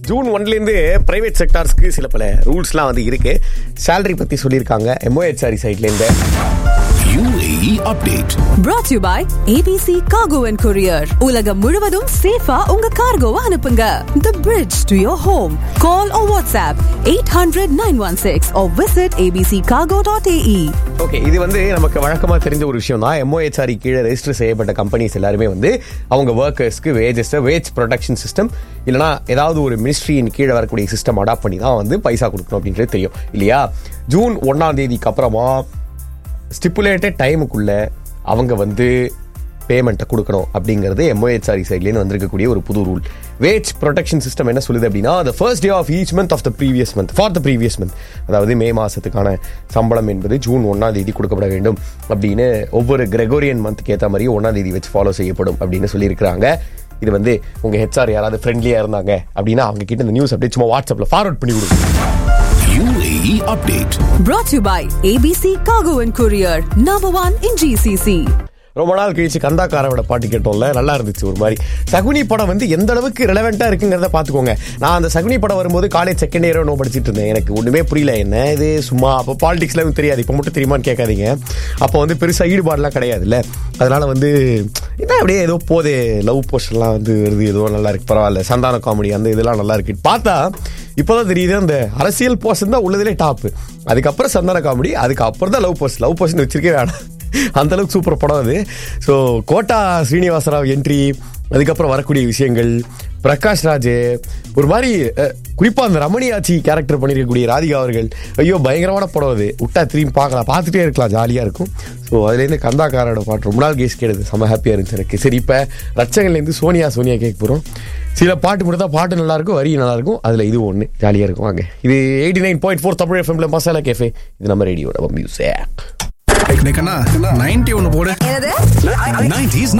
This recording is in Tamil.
ஜூன் ஒன்லேருந்து பிரைவேட் செக்டார்ஸ்க்கு சில பல ரூல்ஸ்லாம் வந்து இருக்கு சேலரி பத்தி சொல்லியிருக்காங்க எம்ஓஹெச்ஆரி சைட்லேருந்து UAE update. brought to you by ABC Cargo and Courier. உலகம் முழுவதும் சேஃபா உங்க கார்கோவை அனுப்புங்க. The bridge to your home. Call or WhatsApp 800-916 or visit abccargo.ae. Okay இது வந்து நமக்கு வழக்கமாக தெரிஞ்ச ஒரு விஷயம் தான் எம்ஓஹெச்ஆரி கீழே ரெஜிஸ்டர் செய்யப்பட்ட கம்பெனிஸ் எல்லாருமே வந்து அவங்க ஒர்க்கர்ஸ்க்கு வேஜஸ் வேஜ் ப்ரொடக்ஷன் சிஸ்டம் இல்லைனா ஏதாவது ஒரு மினிஸ்ட்ரியின் கீழே வரக்கூடிய சிஸ்டம் அடாப்ட் பண்ணி தான் வந்து பைசா கொடுக்கணும் அப்படின்றது தெரியும் இல்லையா ஜூன் ஒன்றாம் தேதிக்கு அப்புறமா ஸ்டிப்புலேட்டட் டைமுக்குள்ள அவங்க வந்து பேமெண்ட்டை கொடுக்கணும் அப்படிங்கிறது எம்ஓஹெச்ஆரி சைட்லேருந்து வந்திருக்கக்கூடிய ஒரு புது ரூல் வேஜ் ப்ரொடெக்ஷன் சிஸ்டம் என்ன சொல்லுது அப்படின்னா the first day of each month of the previous month for the previous month அதாவது மே மாதத்துக்கான சம்பளம் என்பது ஜூன் ஒன்றாம் தேதி கொடுக்கப்பட வேண்டும் அப்படின்னு ஒவ்வொரு கிரெகோரியன் மந்த்துக்கு ஏற்ற மாதிரி ஒன்றாம் தேதி வச்சு ஃபாலோ செய்யப்படும் அப்படின்னு சொல்லியிருக்கிறாங்க இது வந்து உங்கள் ஹெச்ஆர் யாராவது ஃப்ரெண்ட்லியாக இருந்தாங்க அப்படின்னா அவங்க கிட்ட இந்த நியூஸ் அப்படியே சும்மா வாட்ஸ்அப்பில் ஃபார்வர்ட் பண்ணி கொடுங்க UAE update. Brought to you by ABC Cargo and Courier. Number one in GCC. ரொம்ப நாள் கழிச்சு கந்தாக்காரோட பாட்டு கேட்டோம்ல நல்லா இருந்துச்சு ஒரு மாதிரி சகுனி படம் வந்து எந்த அளவுக்கு ரெலவெண்டா இருக்குங்கிறத பாத்துக்கோங்க நான் அந்த சகுனி படம் வரும்போது காலேஜ் செகண்ட் இயரோ நோ படிச்சிட்டு இருந்தேன் எனக்கு ஒண்ணுமே புரியல என்ன இது சும்மா அப்போ பாலிடிக்ஸ்ல எனக்கு தெரியாது இப்போ மட்டும் தெரியுமான்னு கேட்காதீங்க அப்போ வந்து பெருசா ஈடுபாடுலாம் கிடையாதுல்ல அதனால வந்து என்ன அப்படியே ஏதோ போதே லவ் போஸ்டர்லாம் வந்து வருது ஏதோ நல்லா இருக்கு பரவாயில்ல சந்தான காமெடி அந்த இதெல்லாம் நல்லா இருக்கு பார்த்தா இப்போதான் தெரியுது அந்த அரசியல் போஸ்ட் தான் உள்ளதுலே டாப் அதுக்கப்புறம் சந்தான காமெடி அதுக்கப்புறம் தான் லவ் போஸ்ட் லவ் போஸ்ட் வச்சிருக்கே வேணாம் அந்த அளவுக்கு சூப்பர் படம் அது ஸோ கோட்டா ஸ்ரீனிவாசராவ் என்ட்ரி அதுக்கப்புறம் வரக்கூடிய விஷயங்கள் பிரகாஷ் ராஜ் ஒரு மாதிரி அஹ், குறிப்பா அந்த ரமணி ஆச்சி கேரக்டர் பண்ணியிருக்கக்கூடிய ராதிகா அவர்கள் ஐயோ பயங்கரமான படம் அது விட்டா திரும்பி பார்க்கலாம் பார்த்துட்டே இருக்கலாம் ஜாலியாக இருக்கும் ஸோ அதுலேருந்து கந்தாக்காரோட பாட்டு ரொம்ப நாள் கேஸ் கேடுது செம்ம ஹாப்பியாக இருந்துச்சு எனக்கு சரி இப்போ ரச்சகன்லேருந்து சோனியா சோனியா கேட்க போகிறோம் சில பாட்டு மட்டும் தான் பாட்டு நல்லா இருக்கும் வரி நல்லா இருக்கும் அதில் இது ஒன்று ஜாலியாக இருக்கும் வாங்க இது eighty nine point four Tamil எஃப்எம்ல மசாலா கேஃபே இது நம்ம ரேடியோட மியூசிக் நைன்டி ஒன்னு போடு என்னது 90s